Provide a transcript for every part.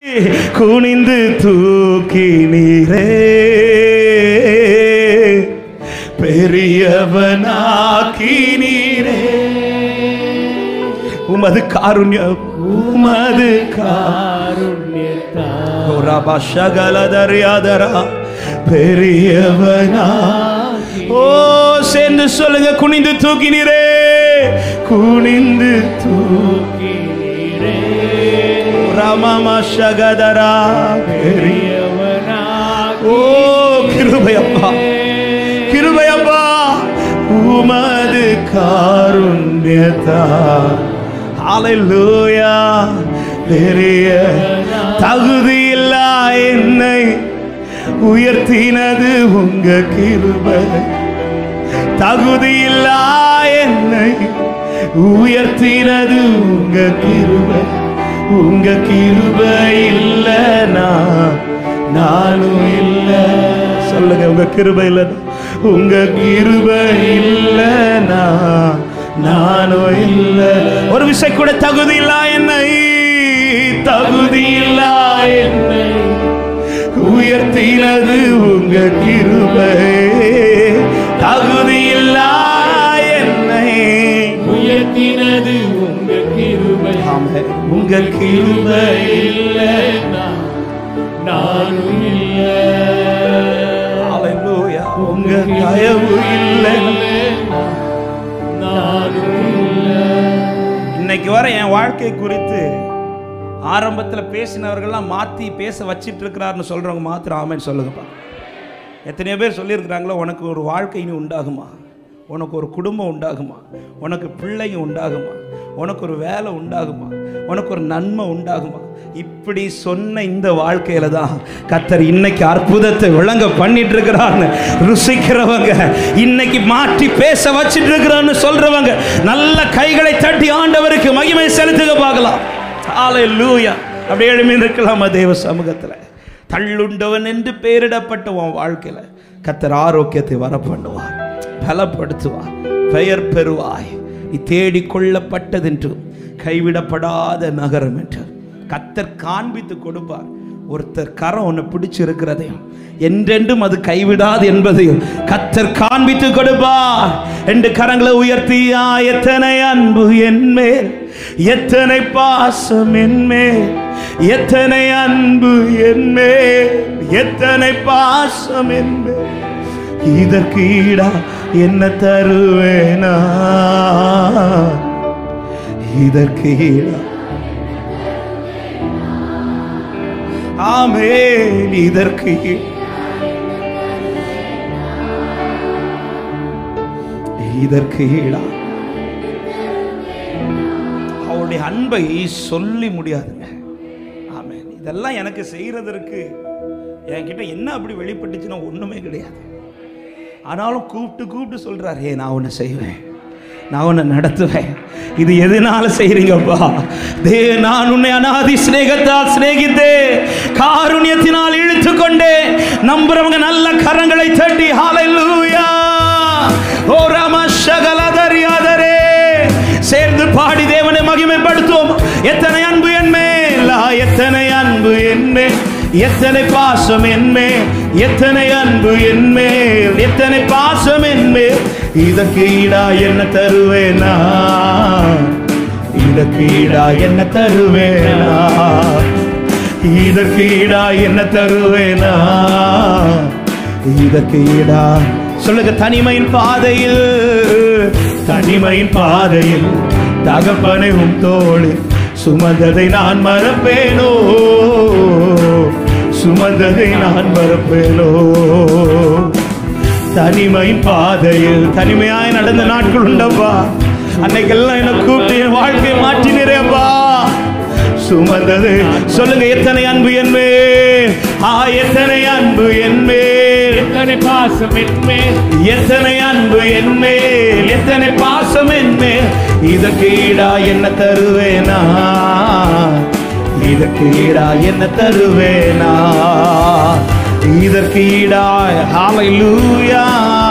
குனிந்து தூக்கினீரே பெரியவனாக்கினீரே உமது காருண்யம் உமது காருண்யதரா பெரியவனா ஓ சேர்ந்து சொல்லுங்க குனிந்து தூக்கினீரே குனிந்து தூக்கினீரே ராமமா சகதரா பெரியவனா ஓ கிருபையப்பா கிருபையப்பா உமது காருண்யதா ஹalleluya பெரிய தகுதியில்லா என்னை உயர்த்தினது உங்க கிருபை தகுதியில்லா என்னை உயர்த்தினது உங்க கிருபை உங்க கிருபை இல்லைனா நானும் இல்லை சொல்லுங்க உங்க கிருபை இல்லைனா உங்க கிருபை இல்லைனா நானும் இல்லை ஒரு விஷயம் கூட தகுதி இல்லா என்னை தகுதி இல்லா என்னை உயர்த்தினது உங்க கிருபை தகுதி இல்லா என்னை உயர்த்தினது உங்க கிருபை ஆமே. உங்க கிருபை இல்லைன்னா நானும் இல்லை Hallelujah. உங்க தயவு இல்லை நானும் இல்லை இன்னைக்கு வர என் வாழ்க்கை குறித்து ஆரம்பத்தில் பேசினவர்கள்லாம் மாற்றி பேச வச்சிட்டு இருக்கிறாருன்னு சொல்கிறவங்க மாத்திரம் ஆமேன்னு சொல்லுங்கப்பா எத்தனையோ பேர் சொல்லியிருக்கிறாங்களோ உனக்கு ஒரு வாழ்க்கை இனி உண்டாகுமா உனக்கு ஒரு குடும்பம் உண்டாகுமா உனக்கு பிள்ளைங்க உண்டாகுமா உனக்கு ஒரு வேலை உண்டாகுமா உனக்கு ஒரு நன்மை உண்டாகுமா இப்படி சொன்ன இந்த வாழ்க்கையில தான் கத்தர் இன்னைக்கு அற்புதத்தை விளங்க பண்ணிட்டு இருக்கிறான்னு ருசிக்கிறவங்க இன்னைக்கு மாற்றி பேச வச்சிட்டு இருக்கிறான்னு சொல்றவங்க நல்ல கைகளை தட்டி ஆண்டவருக்கு மகிமை செலுத்துக பார்க்கலாம் ஹalleluya அப்படியே எழுமி இருக்கலாமா தேவ சமூகத்தில் தள்ளுண்டவன் என்று பெயரிடப்பட்ட உன் வாழ்க்கையில் கத்தர் ஆரோக்கியத்தை வர பண்ணுவார் பலப்படுத்துவார் பெயர் பெறுவாய் நீ தேடிக் கொள்ளப்பட்டதென்று கைவிடப்படாத நகரம் என்று கத்தர் காண்பித்து கொடுப்பார் ஒருத்தர் கரம் உன்னை பிடிச்சிருக்கிறதையும் என்றென்றும் அது கைவிடாது என்பதையும் கத்தர் காண்பித்து கொடுப்பார் என்று கரங்களை உயர்த்தியா எத்தனை அன்பு என்மேல் எத்தனை பாசம் என்மேல் எத்தனை அன்பு என்மேல் எத்தனை பாசம் என்மேல் இதற்கு ஈடா என்ன தருவேனா இதற்கு ஈடா ஆமேன் இதற்கு ஈ- இதற்கு ஈடா அவருடைய அன்பை சொல்லி முடியாதுங்க ஆமென் இதெல்லாம் எனக்கு செய்யறதற்கு என்கிட்ட என்ன அப்படி வெளிப்பட்டுச்சுன்னா ஒண்ணுமே கிடையாது ஆனாலும் கூப்பிட்டு கூப்பிட்டு சொல்றாரு ஏ நான் உன்னை செய்வேன் நான் உன்னை நடத்துவேன் இது எதனால செய்றீங்கப்பா தே நான் உன்னை அனாதி சிநேகத்தால் சிநேகித்தே காருண்யத்தினால் இழுத்து கொண்டே நம்புறவங்க நல்ல கரங்களை தட்டி ஹalleluya ஓ ரம சகலதரியாதரே சேர்ந்து பாடி தேவனை மகிமைப்படுத்துவோம் எத்தனை அன்பு என்மேல் ஆ, எத்தனை அன்பு என்மேல் எத்தனை பாசம் என்மேல் எத்தனை அன்பு என்மேல் எத்தனை பாசம் என்மேல் இதற்கு ஈடா என்ன தருவேனா இதற்கு ஈடா என்ன தருவேனா இதற்கு ஈடா என்ன தருவேனா இதற்கு ஈடா சொல்லுங்க தனிமையின் பாதையில் தனிமையின் பாதையில் தகப்பனை உம் தோளில் சுமந்ததை நான் மறப்பேனோ சுமந்ததை நான் மறப்பேனோ தனிமையின் பாதையில் தனிமையாய் நடந்த நாட்கள் உண்டப்பா அன்னைக்கெல்லாம் என்ன கூப்பிட்டு என் வாழ்க்கையை மாற்றினரேப்பா சுமந்தது சொல்லுங்க எத்தனை அன்பு என்மேல் ஆ எத்தனை அன்பு என்மேல் எத்தனை பாசம் என்மேல் எத்தனை அன்பு என்மேல் எத்தனை பாசம் என்மேல் இதற்கு ஈடா என்ன தருவேனா இதற்கு ஈடா என்ன தருவேனா இதற்கு ஈடா ஹalleluya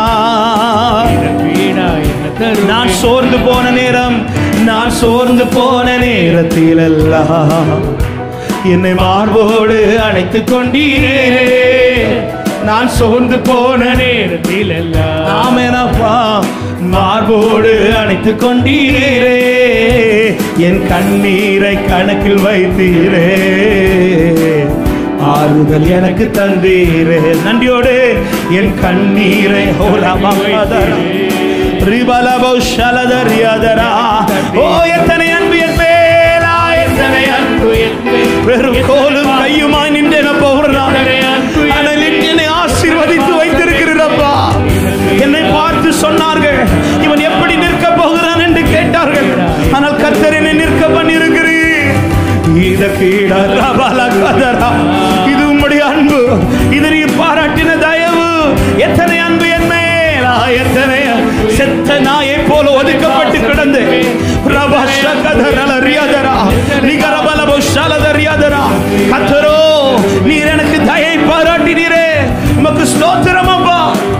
வீணா என்ன தரும் நான் சோர்ந்து போன நேரம் நான் சோர்ந்து போன நேரத்தில் எல்லாம் என்னை மார்போடு அணைத்துக் கொண்டீரே நான் சோர்ந்து போன நேரத்தில் எல்லாம் ஆமெனப்பா மார்போடு அணைத்துக் கொண்டீரே என் கண்ணீரை கணக்கில் வைத்தீரே ஆறுதல் எனக்கு தந்தீரே நன்றியோடு என் கண்ணீரை ஹோலமகதரா ரிபலபோ ஷலதரியாதரா ஓ எத்தனை அன்பு என் மேலா எத்தனை அன்பு என் மேல். வெறும் கோலும் கையுமாய் நின்றேன போகிறான் ஆனால் என்னை ஆசீர்வதித்து வைத்திருக்கிறப்பா என்னை பார்த்து சொன்னார்கள் இவன் எப்படி நிற்க போகிறான் என்று கேட்டார்கள் ஆனால் கர்த்தர் என்னை நிற்க பண்ணியிருக்கிறீர் இதற்கு ஈடாக பல கதரா. இது உம்முடைய அன்பு இது நீ பாராட்டின தயவு எத்தனை அன்பு என் மேலா எத்தனை செத்த நாயை போல ஒதுக்கப்பட்டு கிடந்து பிரபா சகதரல ரியாதரா நிகரபலபோ ஷலத ரியாதரா கத்தரோ நீர் எனக்கு தயை பாராட்டினீரே உமக்கு ஸ்தோத்திரம் அப்பா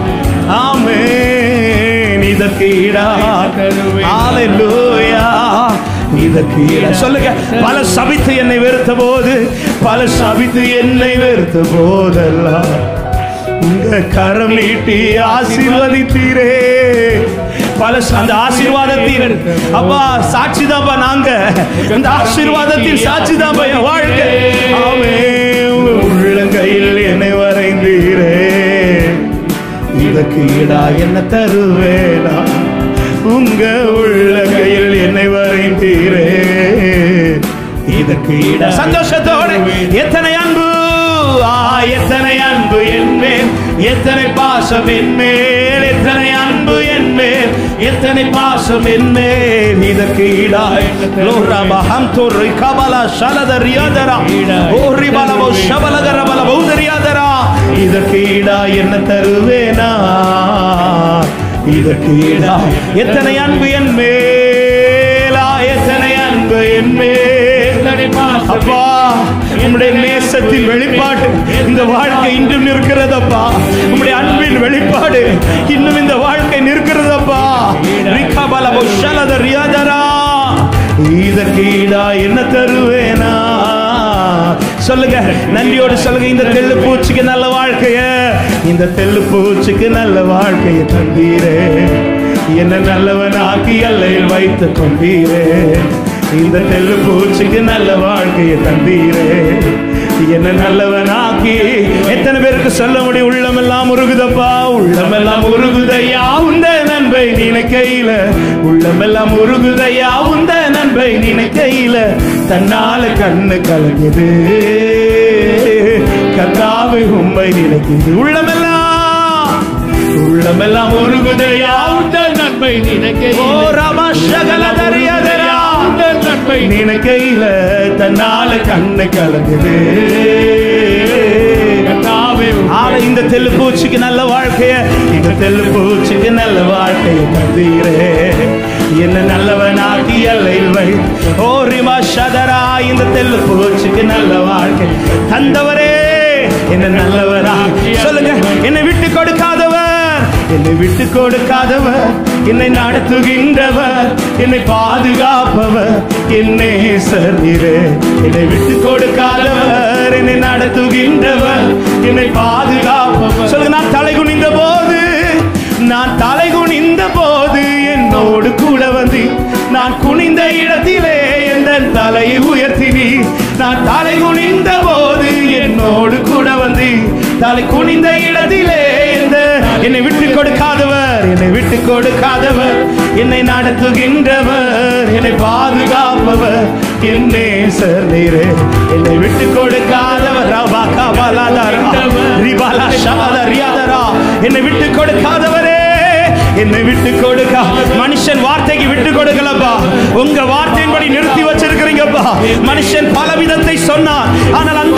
ஆமென் இதற்கு ஈடா ஹalleluya இதற்கு ஈடா சொல்லுங்க பல சபித்து என்னை வெறுத்த போது பல சபித்து என்னை வெறுத்த போதெல்லாம் உங்க கரம் நீட்டி ஆசீர்வதித்தீரே பல ச- அந்த ஆசீர்வாதத்தின் அப்பா சாட்சி தான்ப்பா நாங்க அந்த ஆசீர்வாதத்தின் சாட்சி தான்ப்பா என் வாழ்க்கை ஆமே உள்ளங்கையில் என்னை வரைந்தீரே இதற்கு ஈடா என்ன தருவேனா உங்க உள்ளங்கையில் என்னை வரைந்தீரே இதற்கு ஈடா சந்தோஷத்தோடு எத்தனை அன்பு ஆ எத்தனை அன்பு என் மேல் எத்தனை பாசம் என் மேல் எத்தனை அன்பு என் மேல் எத்தனை பாசம் என் மேல் இதற்கு ஈடா லோரபஹம் துர்ரி கபல ஷலத ரியாதரா ஓரி பலவோ ஷபலகர பல பௌதரியாதரா இதற்கு ஈடா என்ன தருவேனா இதற்கு ஈடா எத்தனை அன்பு என் மேலா எத்தனை அன்பு என் மேல் அப்பா உம்முடைய நேசத்தின் வெளிப்பாடு இந்த வாழ்க்கை இன்றும் நிற்கிறதப்பா உம்முடைய அன்பின் வெளிப்பாடு இன்னும் இந்த வாழ்க்கை நிற்கிறதப்பா ரிகபல புஷலத ரியாதரா இதற்கு ஈடா என்ன தருவேனா சொல்லுங்க நன்றியோடு சொல்லுங்க இந்த தெள்ளு பூச்சிக்கு நல்ல வாழ்க்கைய இந்த தெள்ளு பூச்சிக்கு நல்ல வாழ்க்கைய தந்தீரே என்ன நல்லவனாக்கி எல்லையில் வைத்து கொண்டீரே இந்த தெள்ளு பூச்சிக்கு நல்ல வாழ்க்கையை தந்தீரே என்ன நல்லவனாக்கி எத்தனை பேருக்கு சொல்ல முடியும் உள்ளமெல்லாம் உருகுதப்பா உள்ளமெல்லாம் உருகுதையா உந்த நண்பை நினைக்கையில உள்ளமெல்லாம் உருகுதையா உந்த நண்பை நினைக்கையில தன்னால கண்ணு கலங்குது கத்தாவை உண்மை நினைக்குது உள்ளமெல்லாம் உள்ளமெல்லாம் உருகுதையா உந்தன் நன்மை நினைக்க ஓ ரம சகல தரியதரா உந்தன் நன்மை நினைக்கையில தன்னால கண்ணு கலங்குது கர்த்தாவே ஆனா இந்த தெல்லு பூச்சிக்கு நல்ல வாழ்க்கைய இந்த தெல்லு பூச்சிக்கு நல்ல வாழ்க்கைய தந்தீரே என்ன நல்லவனாக்கி எல்லையில் வை ஓ ரிமா சதரா இந்த தெல்லு பூச்சிக்கு நல்ல வாழ்க்கை தந்தவரே என்ன நல்லவரா சொல்லுங்க என்னை விட்டு கொடுக்காதவர் என்னை விட்டு கொடுக்காதவர் என்னை நடத்துகின்றவர் என்னை பாதுகாப்பவர் என்னை சரீரே என்னை விட்டு கொடுக்காதவர் என்னை நடத்துகின்றவர் என்னை பாதுகாப்பவர் சொல்லுங்க நான் தலை குனிந்த போது நான் தலை குனிந்த போது என்னோடு கூட வந்து நான் குனிந்த இடத்திலே எந்த தலையை உயர்த்தினி நான் தலை குனிந்த போது என்னோடு கூட வந்து தலை குனிந்த இடத்திலே எந்த என்னை விட்டு கொடுக்காதவர் என்னை விட்டு கொடுக்காதவர் என்னை நடத்துகின்றவர் என்னை பாதுகாப்பவர் என்னே நீரே என்னை விட்டு கொடுக்காதவர் ரபா கபலாதரா ரிபாலா ஷபாலா ரியாதரா என்னை விட்டு கொடுக்காதவரே என்னை விட்டு கொடுக்க மனுஷன் வார்த்தைக்கு விட்டு கொடுக்கலப்பா உங்க வார்த்தையின்படி நிறுத்தி வச்சிருக்கிறீங்கப்பா மனுஷன் பல விதத்தை சொன்னான் ஆனால் அந்த